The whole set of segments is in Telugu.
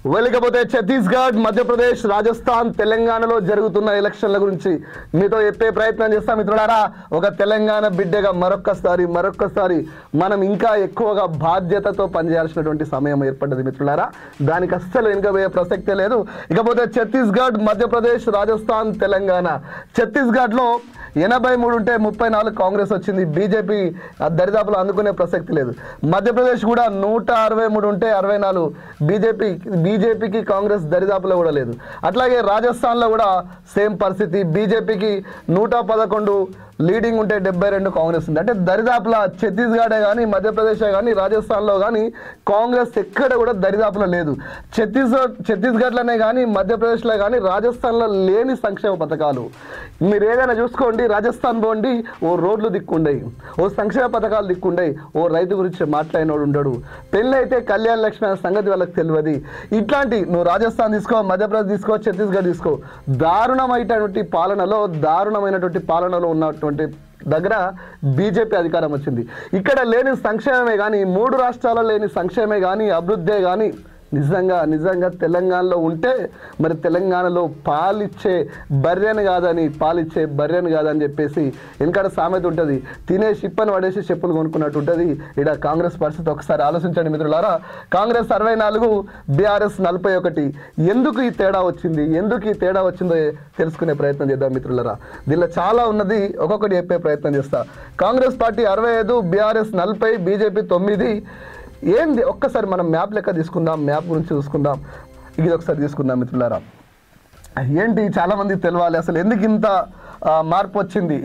వెళ్ళకపోతే ఛత్తీస్గఢ్ మధ్యప్రదేశ్ రాజస్థాన్ తెలంగాణలో జరుగుతున్న ఎలక్షన్ల గురించి మీతో చెప్పే ప్రయత్నం చేస్తాం మిత్రులారా ఒక తెలంగాణ బిడ్డగా మరొక్కసారి మరొక్కసారి మనం ఇంకా ఎక్కువగా బాధ్యతతో పనిచేయాల్సినటువంటి సమయం ఏర్పడ్డది మిత్రులారా దానికి అస్సలు వెనుకబోయే ప్రసక్తే లేదు ఇకపోతే ఛత్తీస్గఢ్ మధ్యప్రదేశ్ రాజస్థాన్ తెలంగాణ ఛత్తీస్గఢ్లో ఎనభై మూడు ఉంటే ముప్పై నాలుగు కాంగ్రెస్ వచ్చింది బీజేపీ దరిదాపులో అందుకునే ప్రసక్తి లేదు మధ్యప్రదేశ్ కూడా నూట అరవై మూడు ఉంటే అరవై నాలుగు బీజేపీ బీజేపీకి కాంగ్రెస్ దరిదాపులో కూడా లేదు అట్లాగే రాజస్థాన్లో కూడా సేమ్ పరిస్థితి బీజేపీకి నూట పదకొండు లీడింగ్ ఉంటే డెబ్బై రెండు కాంగ్రెస్ ఉంది అంటే దరిదాపుల ఛత్తీస్గఢే కానీ మధ్యప్రదేశే కానీ రాజస్థాన్లో కానీ కాంగ్రెస్ ఎక్కడ కూడా దరిదాపులో లేదు ఛత్తీస్గఢ్ ఛత్తీస్గఢ్లోనే కానీ మధ్యప్రదేశ్లో కానీ రాజస్థాన్లో లేని సంక్షేమ పథకాలు మీరు ఏదైనా చూసుకోండి రాజస్థాన్ పోండి ఓ రోడ్లు దిక్కుండయి ఓ సంక్షేమ పథకాలు దిక్కుండయి ఓ రైతు గురించి మాట్లాడినోడు ఉండడు పెళ్ళి అయితే కళ్యాణ లక్ష్మి అనే సంగతి వాళ్ళకి తెలియదు ఇట్లాంటి నువ్వు రాజస్థాన్ తీసుకో మధ్యప్రదేశ్ తీసుకో ఛత్తీస్గఢ్ తీసుకో దారుణమైనటువంటి పాలనలో దారుణమైనటువంటి పాలనలో ఉన్నటువంటి దగ్గర బీజేపీ అధికారం వచ్చింది ఇక్కడ లేని సంక్షేమమే కానీ మూడు రాష్ట్రాల్లో లేని సంక్షేమే కానీ అభివృద్ధే కానీ నిజంగా నిజంగా తెలంగాణలో ఉంటే మరి తెలంగాణలో పాలిచ్చే బర్రెను కాదని పాలిచ్చే బర్రెను కాదని చెప్పేసి వెనకాడ సామెత ఉంటుంది తినే షిప్పని పడేసి చెప్పులు కొనుక్కున్నట్టు ఉంటుంది ఇక్కడ కాంగ్రెస్ పరిస్థితి ఒకసారి ఆలోచించండి మిత్రులారా కాంగ్రెస్ అరవై నాలుగు బీఆర్ఎస్ నలభై ఒకటి ఎందుకు ఈ తేడా వచ్చింది ఎందుకు ఈ తేడా వచ్చిందో తెలుసుకునే ప్రయత్నం చేద్దాం మిత్రులారా దీనిలో చాలా ఉన్నది ఒక్కొక్కటి చెప్పే ప్రయత్నం చేస్తా కాంగ్రెస్ పార్టీ అరవై ఐదు బీఆర్ఎస్ నలభై బీజేపీ తొమ్మిది ఏంది ఒక్కసారి మనం మ్యాప్ లెక్క తీసుకుందాం మ్యాప్ గురించి చూసుకుందాం ఇది ఒకసారి తీసుకుందాం మిత్రులారా ఏంటి చాలా మందికి తెలవాలి అసలు ఎందుకు ఇంత ఆ, మార్పు వచ్చింది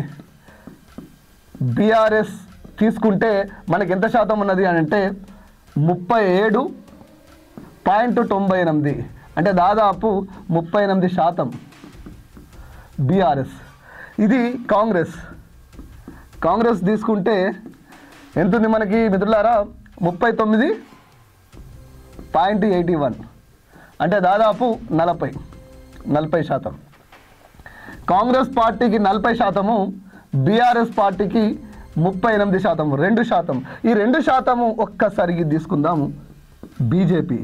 బీఆర్ఎస్ తీసుకుంటే మనకి ఎంత శాతం ఉన్నది అని అంటే ముప్పై ఏడు పాయింట్ తొంభై ఎనిమిది అంటే దాదాపు ముప్పై ఎనిమిది శాతం బీఆర్ఎస్ ఇది కాంగ్రెస్ కాంగ్రెస్ తీసుకుంటే ఎంత ఉంది మనకి మిత్రులారా ముప్పై తొమ్మిది పాయింట్ ఎయిటీ వన్ అంటే దాదాపు నలభై నలభై శాతం కాంగ్రెస్ పార్టీకి నలభై శాతము బీఆర్ఎస్ పార్టీకి ముప్పై ఎనిమిది శాతం రెండు శాతం ఈ రెండు శాతము ఒక్కసారికి తీసుకుందాము బీజేపీ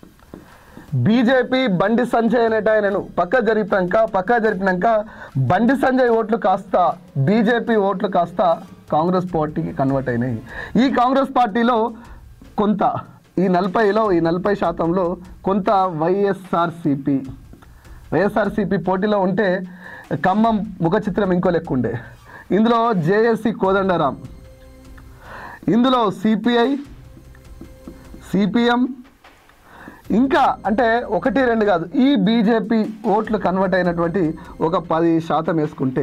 బీజేపీ బండి సంజయ్ అనేట ఆయనను పక్క జరిపినాక పక్క జరిపినాక బండి సంజయ్ ఓట్లు కాస్త బీజేపీ ఓట్లు కాస్త కాంగ్రెస్ పార్టీకి కన్వర్ట్ అయినాయి ఈ కాంగ్రెస్ పార్టీలో కొంత ఈ నలభైలో ఈ నలభై శాతంలో కొంత వైఎస్ఆర్సిపి వైఎస్ఆర్సీపీ పోటీలో ఉంటే ఖమ్మం ముఖ చిత్రం ఇంకో లెక్క ఉండే ఇందులో జేఎస్సి కోదండరాం ఇందులో సిపిఐ సిపిఎం ఇంకా అంటే ఒకటి రెండు కాదు ఈ బీజేపీ ఓట్లు కన్వర్ట్ అయినటువంటి ఒక పది శాతం వేసుకుంటే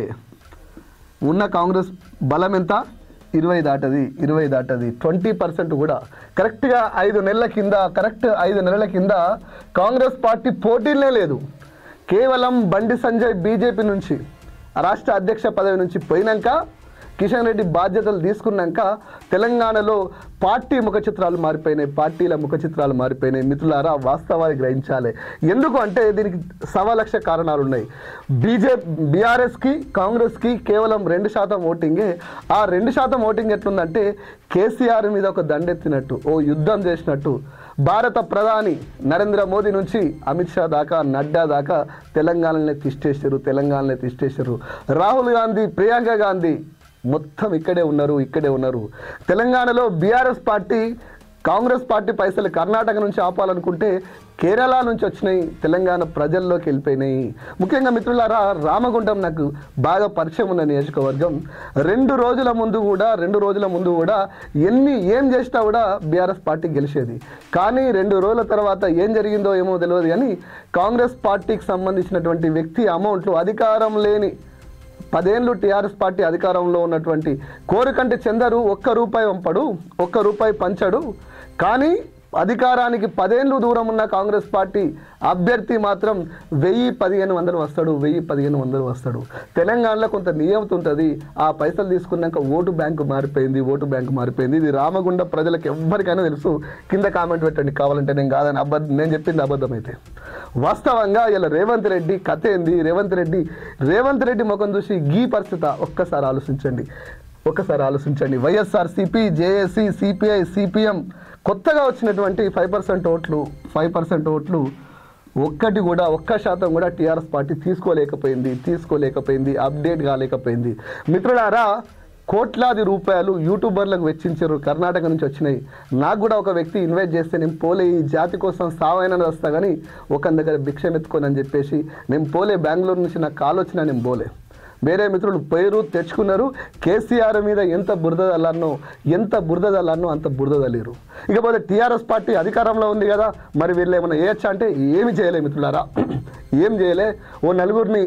ఉన్న కాంగ్రెస్ బలం ఎంత ఇరవై దాటది ఇరవై దాటది ట్వంటీ పర్సెంట్ కూడా కరెక్ట్గా ఐదు నెలల కింద కరెక్ట్ ఐదు నెలల కింద కాంగ్రెస్ పార్టీ పోటీలే లేదు కేవలం బండి సంజయ్ బీజేపీ నుంచి ఆ రాష్ట్ర అధ్యక్ష పదవి నుంచి పోయినాక కిషన్ రెడ్డి బాధ్యతలు తీసుకున్నాక తెలంగాణలో పార్టీ ముఖ చిత్రాలు మారిపోయినాయి పార్టీల ముఖ చిత్రాలు మారిపోయినాయి మిత్రులారా వాస్తవాన్ని గ్రహించాలి ఎందుకు అంటే దీనికి సవా లక్ష కారణాలు ఉన్నాయి బీజేపీ బీఆర్ఎస్కి కాంగ్రెస్కి కేవలం రెండు శాతం ఓటింగే ఆ రెండు శాతం ఓటింగ్ ఎట్లుందంటే కేసీఆర్ మీద ఒక దండెత్తినట్టు ఓ యుద్ధం చేసినట్టు భారత ప్రధాని నరేంద్ర మోదీ నుంచి అమిత్ షా దాకా నడ్డా దాకా తెలంగాణనే తిష్టేశారు తెలంగాణనే తిష్టేశారు రాహుల్ గాంధీ ప్రియాంక గాంధీ మొత్తం ఇక్కడే ఉన్నారు ఇక్కడే ఉన్నారు తెలంగాణలో బీఆర్ఎస్ పార్టీ కాంగ్రెస్ పార్టీ పైసలు కర్ణాటక నుంచి ఆపాలనుకుంటే కేరళ నుంచి వచ్చినాయి తెలంగాణ ప్రజల్లోకి వెళ్ళిపోయినాయి ముఖ్యంగా మిత్రులారా రామగుండం నాకు బాగా పరిచయం ఉన్న నియోజకవర్గం రెండు రోజుల ముందు కూడా రెండు రోజుల ముందు కూడా ఎన్ని ఏం చేసినా కూడా బీఆర్ఎస్ పార్టీ గెలిచేది కానీ రెండు రోజుల తర్వాత ఏం జరిగిందో ఏమో తెలియదు కానీ కాంగ్రెస్ పార్టీకి సంబంధించినటువంటి వ్యక్తి అమౌంట్లు అధికారం లేని పదేళ్ళు టీఆర్ఎస్ పార్టీ అధికారంలో ఉన్నటువంటి కోరికంటి చందరు ఒక్క రూపాయి పంపడు ఒక్క రూపాయి పంచడు కానీ అధికారానికి పదేళ్ళు దూరం ఉన్న కాంగ్రెస్ పార్టీ అభ్యర్థి మాత్రం వెయ్యి పదిహేను వందలు వస్తాడు వెయ్యి పదిహేను వందలు వస్తాడు తెలంగాణలో కొంత నియమత ఉంటుంది ఆ పైసలు తీసుకున్నాక ఓటు బ్యాంకు మారిపోయింది ఓటు బ్యాంకు మారిపోయింది ఇది రామగుండ ప్రజలకు ఎవ్వరికైనా తెలుసు కింద కామెంట్ పెట్టండి కావాలంటే నేను కాదని అబద్ధం నేను చెప్పింది అబద్ధం అయితే వాస్తవంగా ఇలా రేవంత్ రెడ్డి కథ ఏంది రేవంత్ రెడ్డి రేవంత్ రెడ్డి ముఖం చూసి గీ పరిస్థితి ఒక్కసారి ఆలోచించండి ఒక్కసారి ఆలోచించండి YSR CP JAC CPI CPM కొత్తగా వచ్చినటువంటి ఫైవ్ పర్సెంట్ ఓట్లు ఫైవ్ పర్సెంట్ ఓట్లు ఒక్కటి కూడా ఒక్క శాతం కూడా టీఆర్ఎస్ పార్టీ తీసుకోలేకపోయింది తీసుకోలేకపోయింది అప్డేట్ కాలేకపోయింది మిత్రులారా కోట్లాది రూపాయలు యూట్యూబర్లకు వెచ్చించారు కర్ణాటక నుంచి వచ్చినాయి నాకు కూడా ఒక వ్యక్తి ఇన్వైట్ చేస్తే నేను పోలే ఈ జాతి కోసం సావైనా వస్తా కానీ ఒక దగ్గర భిక్షం ఎత్తుకోనని చెప్పేసి నేను పోలే బెంగళూరు నుంచి నాకు కాల్ వచ్చినా నేను పోలే వేరే మిత్రులు పేరు తెచ్చుకున్నారు కేసీఆర్ మీద ఎంత బురద చల్లారనో ఎంత బురద చల్లారనో అంత బురద చల్లారు ఇకపోతే టీఆర్ఎస్ పార్టీ అధికారంలో ఉంది కదా మరి వీళ్ళు ఏమైనా వేయచ్చా అంటే ఏమి చేయలే మిత్రులారా ఏం చేయలే ఓ నలుగురిని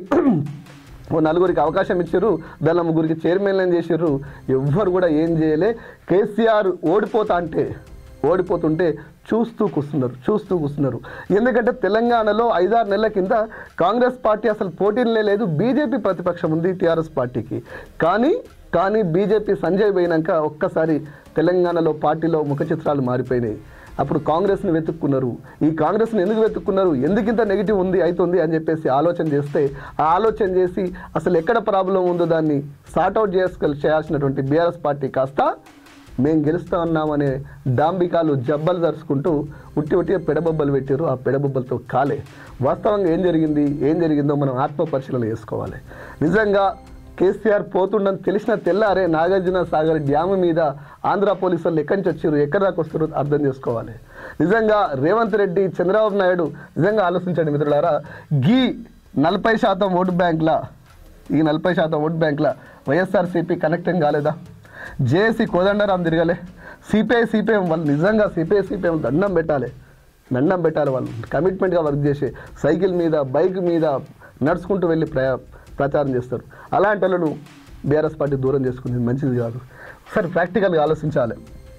ఓ నలుగురికి అవకాశం ఇచ్చారు దాని ముగ్గురికి చైర్మన్లను చేశారు ఎవ్వరు కూడా ఏం చేయలే కేసీఆర్ ఓడిపోతా అంటే ఓడిపోతుంటే చూస్తూ కూస్తున్నారు చూస్తూ కూస్తున్నారు ఎందుకంటే తెలంగాణలో ఐదారు నెలల కింద కాంగ్రెస్ పార్టీ అసలు పోటీలే లేదు బీజేపీ ప్రతిపక్షం ఉంది టీఆర్ఎస్ పార్టీకి కానీ కానీ బీజేపీ సంజయ్ పోయినాక ఒక్కసారి తెలంగాణలో పార్టీలో ముఖ చిత్రాలు మారిపోయినాయి అప్పుడు కాంగ్రెస్ని వెతుక్కున్నారు ఈ కాంగ్రెస్ని ఎందుకు వెతుక్కున్నారు ఎందుకు ఇంత నెగిటివ్ ఉంది అవుతుంది అని చెప్పేసి ఆలోచన చేస్తే ఆ ఆలోచన చేసి అసలు ఎక్కడ ప్రాబ్లం ఉందో దాన్ని సార్ట్అవుట్ చేసుకెళ్ళి చేయాల్సినటువంటి బీఆర్ఎస్ పార్టీ కాస్త మేము గెలుస్తా ఉన్నామనే డాంబికాలు జబ్బలు దరుచుకుంటూ ఉట్టి ఉట్టిగా పెడబొబ్బలు పెట్టారు ఆ పెడబొబ్బలతో కాలే వాస్తవంగా ఏం జరిగింది ఏం జరిగిందో మనం ఆత్మ పరిశీలన చేసుకోవాలి నిజంగా కేసీఆర్ పోతుండని తెలిసిన తెల్లారే నాగార్జున సాగర్ డ్యాము మీద ఆంధ్ర పోలీసు వాళ్ళు ఎక్కడి నుంచి వచ్చారు ఎక్కడి దాకా వస్తారో అర్థం చేసుకోవాలి నిజంగా రేవంత్ రెడ్డి చంద్రబాబు నాయుడు నిజంగా ఆలోచించండి మిత్రులారా గీ నలభై శాతం ఓటు బ్యాంక్ల ఈ నలభై శాతం ఓటు బ్యాంక్ల వైఎస్ఆర్సీపీ కనెక్టింగ్ కాలేదా జేఏసీ కోదండరాం తిరగలే సిపిఐ సిపిఎం వాళ్ళు నిజంగా సిపిఐ సిపిఎం దండం పెట్టాలి దండం పెట్టాలి వాళ్ళు కమిట్మెంట్గా వర్క్ చేసి సైకిల్ మీద బైక్ మీద నడుచుకుంటూ వెళ్ళి ప్రయా ప్రచారం చేస్తారు అలాంటి వాళ్ళను బీఆర్ఎస్ పార్టీ దూరం చేసుకునేది మంచిది కాదు సరే ప్రాక్టికల్గా ఆలోచించాలి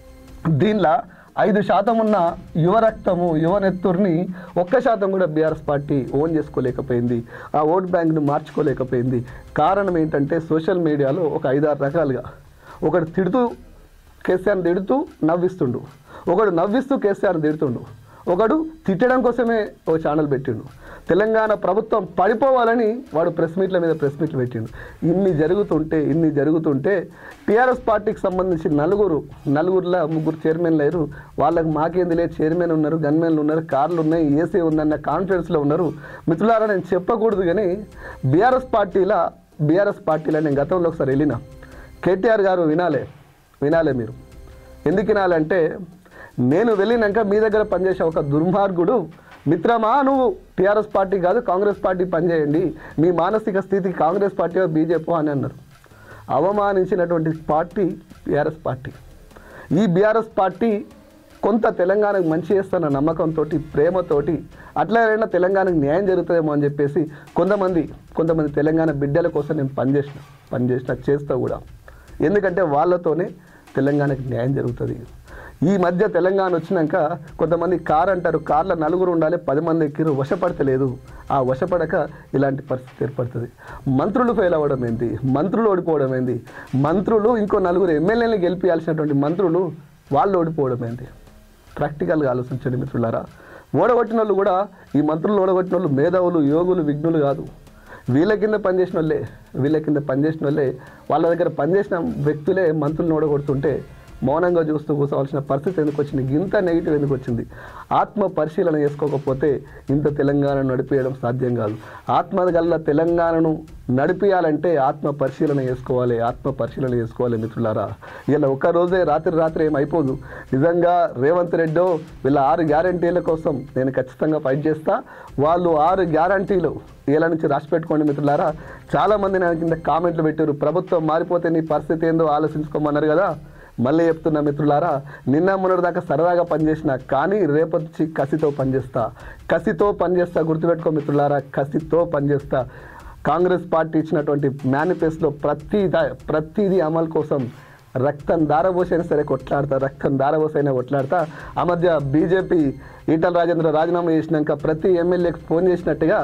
దీనిలో ఐదు శాతం ఉన్న యువ రక్తము యువ నెత్తుర్ని ఒక్క శాతం కూడా బీఆర్ఎస్ పార్టీ ఓన్ చేసుకోలేకపోయింది ఆ ఓట్ బ్యాంక్ను మార్చుకోలేకపోయింది కారణం ఏంటంటే సోషల్ మీడియాలో ఒక ఐదారు రకాలుగా ఒకడు తిడుతూ కేసీఆర్ని తిడుతూ నవ్విస్తుండు ఒకడు నవ్విస్తూ కేసీఆర్ని తిడుతుండు ఒకడు తిట్టడం కోసమే ఒక ఛానల్ పెట్టిండు తెలంగాణ ప్రభుత్వం పడిపోవాలని వాడు ప్రెస్ మీట్ల మీద ప్రెస్ మీట్లు పెట్టిండు ఇన్ని జరుగుతుంటే ఇన్ని జరుగుతుంటే టీఆర్ఎస్ పార్టీకి సంబంధించి నలుగురు నలుగురులో ముగ్గురు చైర్మన్లు అయ్యారు వాళ్ళకి మాకేందిలే చైర్మన్ ఉన్నారు గన్మెన్లు ఉన్నారు కార్లు ఉన్నాయి ఏసీ ఉందన్న కాన్ఫిడెన్స్లో ఉన్నారు మిత్రులారా నేను చెప్పకూడదు కానీ బీఆర్ఎస్ పార్టీలా బీఆర్ఎస్ పార్టీలో నేను గతంలో ఒకసారి వెళ్ళిన కేటీఆర్ గారు వినాలే వినాలే మీరు ఎందుకు వినాలంటే నేను వెళ్ళినాక మీ దగ్గర పనిచేసే ఒక దుర్మార్గుడు మిత్రమా నువ్వు టీఆర్ఎస్ పార్టీ కాదు కాంగ్రెస్ పార్టీ పనిచేయండి మీ మానసిక స్థితి కాంగ్రెస్ పార్టీ బీజేపీ అని అన్నారు అవమానించినటువంటి పార్టీ టీఆర్ఎస్ పార్టీ ఈ బీఆర్ఎస్ పార్టీ కొంత తెలంగాణకు మంచి చేస్తున్న నమ్మకంతో ప్రేమతోటి అట్లయినా తెలంగాణకు న్యాయం జరుగుతుందేమో అని చెప్పేసి కొంతమంది కొంతమంది తెలంగాణ బిడ్డల కోసం నేను పనిచేసిన పనిచేసిన చేస్తా కూడా ఎందుకంటే వాళ్ళతోనే తెలంగాణకి న్యాయం జరుగుతుంది ఈ మధ్య తెలంగాణ వచ్చినాక కొంతమంది కార్ అంటారు కార్లో నలుగురు ఉండాలి పది మంది ఎక్కిరు వశపడతలేదు ఆ వశపడక ఇలాంటి పరిస్థితి ఏర్పడుతుంది మంత్రులు ఫెయిల్ అవ్వడం ఏంటి మంత్రులు ఓడిపోవడం ఏంటి మంత్రులు ఇంకో నలుగురు ఎమ్మెల్యేని గెలిపించాల్సినటువంటి మంత్రులు వాళ్ళు ఓడిపోవడం ఏంటి ప్రాక్టికల్గా ఆలోచించండి మిత్రులారా ఓడగొట్టిన వాళ్ళు కూడా ఈ మంత్రులు ఓడగొట్టిన వాళ్ళు మేధావులు యోగులు విఘ్నులు కాదు వీళ్ళ కింద పనిచేసిన వాళ్ళే వీళ్ళ కింద పనిచేసిన వాళ్ళే వాళ్ళ దగ్గర పనిచేసిన వ్యక్తులే మంత్రులను ఓడగొడుతుంటే మౌనంగా చూస్తూ కూర్చోవాల్సిన పరిస్థితి ఎందుకు వచ్చింది ఇంత నెగిటివ్ ఎందుకు వచ్చింది ఆత్మ పరిశీలన చేసుకోకపోతే ఇంత తెలంగాణను నడిపేయడం సాధ్యం కాదు ఆత్మ గల్ల తెలంగాణను నడిపియాలంటే ఆత్మ పరిశీలన చేసుకోవాలి ఆత్మ పరిశీలన చేసుకోవాలి మిత్రులారా ఇలా ఒక్క రోజే రాత్రి రాత్రి ఏం అయిపోదు నిజంగా రేవంత్ రెడ్డో వీళ్ళ ఆరు గ్యారంటీల కోసం నేను ఖచ్చితంగా ఫైట్ చేస్తా వాళ్ళు ఆరు గ్యారంటీలు ఏళ్ళ నుంచి రాసి పెట్టుకోండి మిత్రులారా చాలామంది నా కింద కామెంట్లు పెట్టారు ప్రభుత్వం మారిపోతే నీ పరిస్థితి ఏందో ఆలోచించుకోమన్నారు కదా మళ్ళీ చెప్తున్నా మిత్రులారా నిన్న మొన్నటి దాకా సరదాగా పనిచేసిన కానీ రేపొచ్చి కసితో పనిచేస్తా కసితో పనిచేస్తా గుర్తుపెట్టుకో మిత్రులారా కసితో పనిచేస్తా కాంగ్రెస్ పార్టీ ఇచ్చినటువంటి మేనిఫెస్టోలో ప్రతి దా- ప్రతిదీ అమలు కోసం రక్తం దారబోసైనా సరే కొట్లాడతా రక్తం దారబోసైనా కొట్లాడతా ఆ మధ్య బీజేపీ ఈటల రాజేంద్ర రాజీనామా చేసినాక ప్రతి ఎమ్మెల్యేకి ఫోన్ చేసినట్టుగా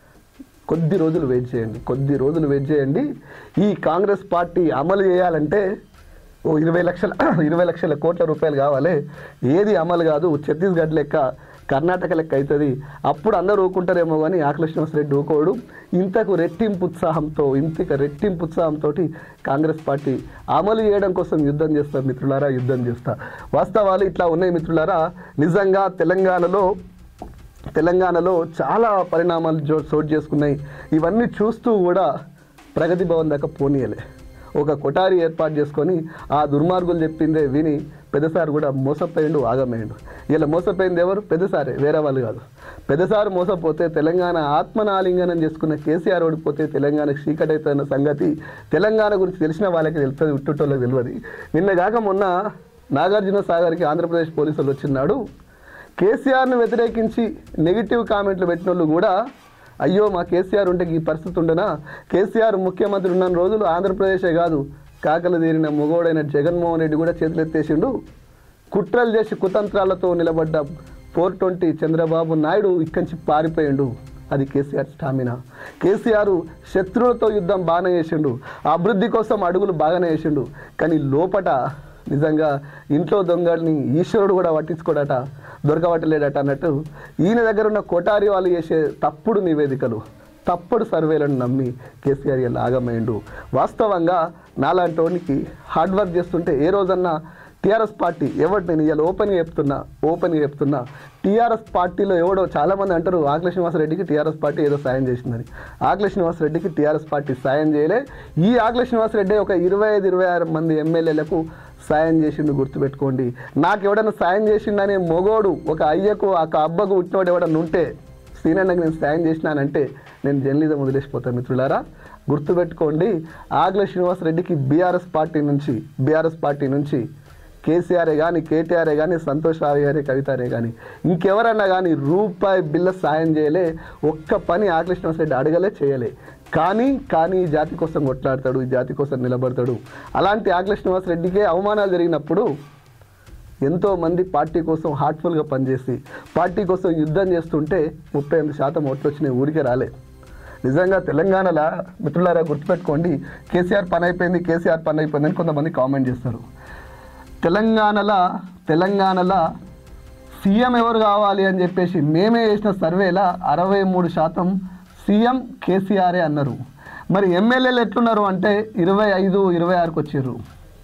కొద్ది రోజులు వెయిట్ చేయండి కొద్ది రోజులు వెయిట్ చేయండి ఈ కాంగ్రెస్ పార్టీ అమలు చేయాలంటే ఓ ఇరవై లక్షల ఇరవై లక్షల కోట్ల రూపాయలు కావాలి ఏది అమలు కాదు ఛత్తీస్గఢ్ లెక్క కర్ణాటక లెక్క అవుతుంది అప్పుడు అందరూ ఊకుంటారేమో కానీ ఆకుల శ్రీనివాసరెడ్డి ఊకోడు ఇంతకు రెట్టింపు ఉత్సాహంతో ఇంతకు రెట్టింపు ఉత్సాహంతో కాంగ్రెస్ పార్టీ అమలు చేయడం కోసం యుద్ధం చేస్తారు మిత్రులారా యుద్ధం చేస్తా వాస్తవాలు ఇట్లా ఉన్నాయి మిత్రులారా నిజంగా తెలంగాణలో తెలంగాణలో చాలా పరిణామాలు జో చోటు చేసుకున్నాయి ఇవన్నీ చూస్తూ కూడా ప్రగతి భవన్ దాకా పోనీయలే ఒక కొటారి ఏర్పాటు చేసుకొని ఆ దుర్మార్గులు చెప్పిందే విని పెద్దసారి కూడా మోసపోయిండు ఆగమేయండు ఇలా మోసపోయింది ఎవరు పెద్దసారే వేరే వాళ్ళు కాదు పెద్దసారి మోసపోతే తెలంగాణ ఆత్మనాలింగనం చేసుకున్న కేసీఆర్ ఓడిపోతే తెలంగాణ చీకటైతున్న సంగతి తెలంగాణ గురించి తెలిసిన వాళ్ళకి తెలుస్తుంది ఉట్టుటోళ్ళకి తెలియదు నిన్న కాక మొన్న నాగార్జున సాగర్కి ఆంధ్రప్రదేశ్ పోలీసులు వచ్చినాడు కేసీఆర్ను వ్యతిరేకించి నెగిటివ్ కామెంట్లు పెట్టిన వాళ్ళు కూడా అయ్యో మా కేసీఆర్ ఉంటే ఈ పరిస్థితి ఉండనా కేసీఆర్ ముఖ్యమంత్రి ఉన్న రోజులు ఆంధ్రప్రదేశే కాదు కాకలు తీరిన మొగోడైన జగన్మోహన్ రెడ్డి కూడా చేతులెత్తేసిండు కుట్రలు చేసి కుతంత్రాలతో నిలబడ్డ ఫోర్ ట్వంటీ చంద్రబాబు నాయుడు ఇక్కడి నుంచి పారిపోయిండు అది కేసీఆర్ స్టామినా కేసీఆర్ శత్రువులతో యుద్ధం బాగానే చేసిండు అభివృద్ధి కోసం అడుగులు బాగానే వేసిండు కానీ లోపట నిజంగా ఇంట్లో దొంగల్ని ఈశ్వరుడు కూడా పట్టించుకోడట దొరకబట్టలేడట అన్నట్టు ఈయన దగ్గర ఉన్న కొటారి వాళ్ళు చేసే తప్పుడు నివేదికలు తప్పుడు సర్వేలను నమ్మి కేసీఆర్ ఇలా ఆగమైండు వాస్తవంగా నాలాంటి వాడికి హార్డ్ వర్క్ చేస్తుంటే ఏ రోజన్నా టీఆర్ఎస్ పార్టీ ఎవరు నేను ఇలా ఓపెన్గా చెప్తున్నా ఓపెన్గా చెప్తున్నా టీఆర్ఎస్ పార్టీలో ఎవడో చాలామంది అంటారు ఆకుల శ్రీనివాసరెడ్డికి టీఆర్ఎస్ పార్టీ ఏదో సాయం చేసిందని ఆకుల శ్రీనివాసరెడ్డికి టీఆర్ఎస్ పార్టీ సాయం చేయలే ఈ ఆకుల శ్రీనివాసరెడ్డి ఒక ఇరవై ఐదు ఇరవై ఆరు మంది ఎమ్మెల్యేలకు సాయం చేసిండు గుర్తుపెట్టుకోండి నాకు ఎవడన్నా సాయం చేసిండనే మొగోడు ఒక అయ్యకు ఒక అబ్బకు పుట్టినోడు ఎవడన్నా ఉంటే సీనన్నకి నేను సాయం చేసినానంటే నేను జర్నలిజం వదిలేసిపోతాను మిత్రులారా గుర్తుపెట్టుకోండి ఆగ్ల శ్రీనివాసరెడ్డికి బీఆర్ఎస్ పార్టీ నుంచి బీఆర్ఎస్ పార్టీ నుంచి కేసీఆరే కానీ కేటీఆరే కానీ సంతోష్ రావు గారే కవితారే కానీ ఇంకెవరన్నా కానీ రూపాయి బిల్ల సాయం చేయలే ఒక్క పని ఆగ్ల శ్రీనివాసరెడ్డి అడగలే చేయలే కానీ కానీ ఈ జాతి కోసం కొట్లాడతాడు ఈ జాతి కోసం నిలబడతాడు అలాంటి ఆగ్ల శ్రీనివాసరెడ్డికే అవమానాలు జరిగినప్పుడు ఎంతో మంది పార్టీ కోసం హార్ట్ఫుల్గా పనిచేసి పార్టీ కోసం యుద్ధం చేస్తుంటే ముప్పై ఎనిమిది శాతం ఓట్లు వచ్చినాయి ఊరికే రాలే నిజంగా తెలంగాణలో మిత్రులారా గుర్తుపెట్టుకోండి కేసీఆర్ పని అయిపోయింది కేసీఆర్ పని అయిపోయింది అని కొంతమంది కామెంట్ చేస్తారు తెలంగాణలో తెలంగాణలో సీఎం ఎవరు కావాలి అని చెప్పేసి మేమే చేసిన సర్వేలో అరవై మూడు శాతం సీఎం కేసీఆరే అన్నారు మరి ఎమ్మెల్యేలు ఎట్లున్నారు అంటే ఇరవై ఐదు ఇరవై ఆరుకు వచ్చారు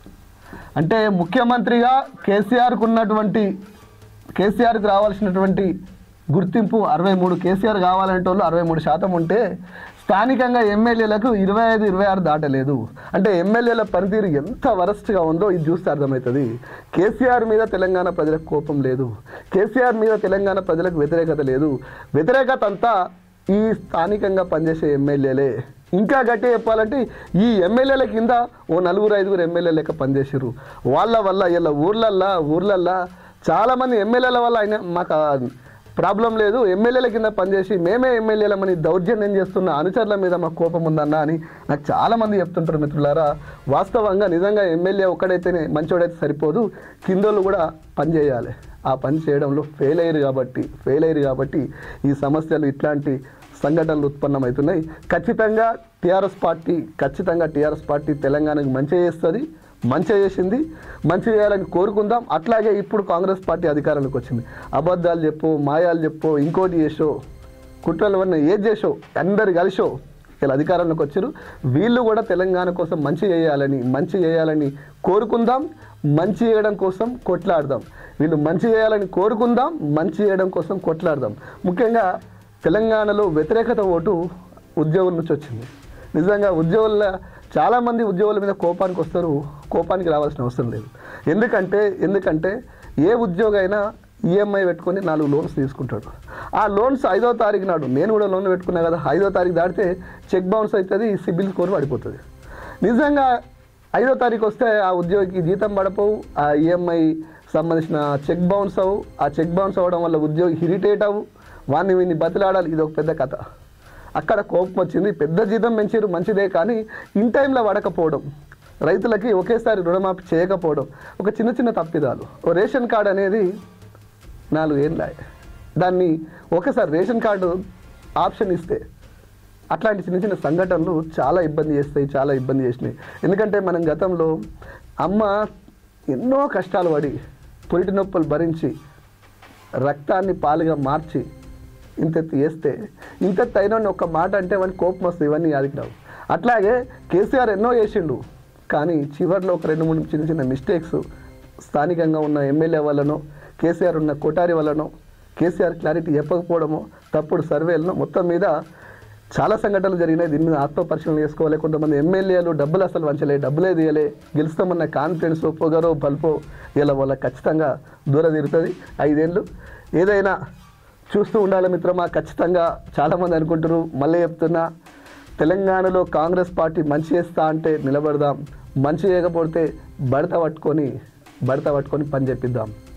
అంటే ముఖ్యమంత్రిగా కేసీఆర్కు ఉన్నటువంటి కేసీఆర్కి రావాల్సినటువంటి గుర్తింపు అరవై మూడు కేసీఆర్ కావాలంటే వాళ్ళు అరవై మూడు శాతం ఉంటే స్థానికంగా ఎమ్మెల్యేలకు ఇరవై ఐదు ఇరవై ఆరు దాటలేదు అంటే ఎమ్మెల్యేల పనితీరు ఎంత వరస్ట్గా ఉందో ఇది చూస్తే అర్థమవుతుంది కేసీఆర్ మీద తెలంగాణ ప్రజలకు కోపం లేదు కేసీఆర్ మీద తెలంగాణ ప్రజలకు వ్యతిరేకత లేదు వ్యతిరేకత అంతా ఈ స్థానికంగా పనిచేసే ఎమ్మెల్యేలే ఇంకా గట్టి చెప్పాలంటే ఈ ఎమ్మెల్యేల కింద ఓ నలుగురు ఐదుగురు ఎమ్మెల్యే లెక్క పనిచేసారు వాళ్ళ వల్ల ఇలా ఊర్లల్లా ఊర్లల్లా చాలామంది ఎమ్మెల్యేల వల్ల ఆయన మాకు ఆ ప్రాబ్లం లేదు ఎమ్మెల్యేల కింద పనిచేసి మేమే ఎమ్మెల్యేలమని దౌర్జన్యం చేస్తున్న అనుచరుల మీద మాకు కోపం ఉందన్న అని నాకు చాలామంది చెప్తుంటారు మిత్రులారా వాస్తవంగా నిజంగా ఎమ్మెల్యే ఒక్కడైతేనే మంచోడైతే సరిపోదు కిందోళ్ళు కూడా పని చేయాలి ఆ పని చేయడంలో ఫెయిల్ అయ్యారు కాబట్టి ఫెయిల్ అయ్యారు కాబట్టి ఈ సమస్యలు ఇట్లాంటి సంఘటనలు ఉత్పన్నమవుతున్నాయి ఖచ్చితంగా టీఆర్ఎస్ పార్టీ ఖచ్చితంగా టీఆర్ఎస్ పార్టీ తెలంగాణకు మంచి చేస్తుంది మంచి చేసింది మంచి చేయాలని కోరుకుందాం అట్లాగే ఇప్పుడు కాంగ్రెస్ పార్టీ అధికారంలోకి వచ్చింది అబద్ధాలు చెప్పు మాయాలు చెప్పు ఇంకోటి చేసో కుట్రలు అన్నీ ఏది చేసో అందరు కలిసో ఇలా అధికారంలోకి వచ్చారు వీళ్ళు కూడా తెలంగాణ కోసం మంచి చేయాలని మంచి చేయాలని కోరుకుందాం మంచి చేయడం కోసం కొట్లాడదాం వీళ్ళు మంచి చేయాలని కోరుకుందాం మంచి చేయడం కోసం కొట్లాడదాం ముఖ్యంగా తెలంగాణలో వ్యతిరేకత ఓటు ఉద్యోగుల నుంచి వచ్చింది నిజంగా ఉద్యోగుల చాలామంది ఉద్యోగుల మీద కోపానికి వస్తారు కోపానికి రావాల్సిన అవసరం లేదు ఎందుకంటే ఎందుకంటే ఏ ఉద్యోగి అయినా ఈఎంఐ పెట్టుకొని నాలుగు లోన్స్ తీసుకుంటాడు ఆ లోన్స్ ఐదో తారీఖు నాడు నేను కూడా లోన్ పెట్టుకున్నా కదా ఐదో తారీఖు దాటితే చెక్ బౌన్స్ అవుతుంది సిబిల్ స్కోర్ పడిపోతుంది నిజంగా ఐదో తారీఖు వస్తే ఆ ఉద్యోగికి జీతం పడపోవు ఆ ఈఎంఐ సంబంధించిన చెక్ బౌన్స్ అవ్వు ఆ చెక్ బౌన్స్ అవ్వడం వల్ల ఉద్యోగి ఇరిటేట్ అవ్వు వాడిని వీడిని బతిలాడాలి ఇది ఒక పెద్ద కథ అక్కడ కోపం వచ్చింది పెద్ద జీతం పెంచారు మంచిదే కానీ ఇన్ టైంలో పడకపోవడం రైతులకి ఒకేసారి రుణమాఫీ చేయకపోవడం ఒక చిన్న చిన్న తప్పిదాలు ఓ రేషన్ కార్డు అనేది నాలుగు ఏళ్ళ దాన్ని ఒకసారి రేషన్ కార్డు ఆప్షన్ ఇస్తే అట్లాంటి చిన్న చిన్న సంఘటనలు చాలా ఇబ్బంది చేస్తాయి చాలా ఇబ్బంది చేసినాయి ఎందుకంటే మనం గతంలో అమ్మ ఎన్నో కష్టాలు పడి పొరిటి నొప్పులు భరించి రక్తాన్ని పాలుగా మార్చి ఇంతెత్తు వేస్తే ఇంతెత్తు అయిన ఒక మాట అంటే వాడిని కోపం వస్తుంది ఇవన్నీ యాదికి రావు అట్లాగే కేసీఆర్ ఎన్నో చేసిండు కానీ చివరిలో ఒక రెండు మూడు చిన్న చిన్న మిస్టేక్స్ స్థానికంగా ఉన్న ఎమ్మెల్యే వల్లనో కేసీఆర్ ఉన్న కోటారి వల్లనో కేసీఆర్ క్లారిటీ చెప్పకపోవడమో తప్పుడు సర్వేలను మొత్తం మీద చాలా సంఘటనలు జరిగినాయి దీని మీద ఆత్మ పరిశీలన చేసుకోవాలి కొంతమంది ఎమ్మెల్యేలు డబ్బులు అసలు వంచలే డబ్బులే తీయలే గెలుస్తామన్న కాన్ఫిడెన్స్ పొగరో బల్పో ఇలా వాళ్ళ ఖచ్చితంగా దూర తీరుతుంది ఐదేళ్ళు ఏదైనా చూస్తూ ఉండాలి మిత్రమా ఖచ్చితంగా చాలామంది అనుకుంటారు మళ్ళీ చెప్తున్నా తెలంగాణలో కాంగ్రెస్ పార్టీ మంచి చేస్తా అంటే నిలబడదాం మంచి చేయకపోతే బడత పట్టుకొని బడత పట్టుకొని పని చెప్పిద్దాం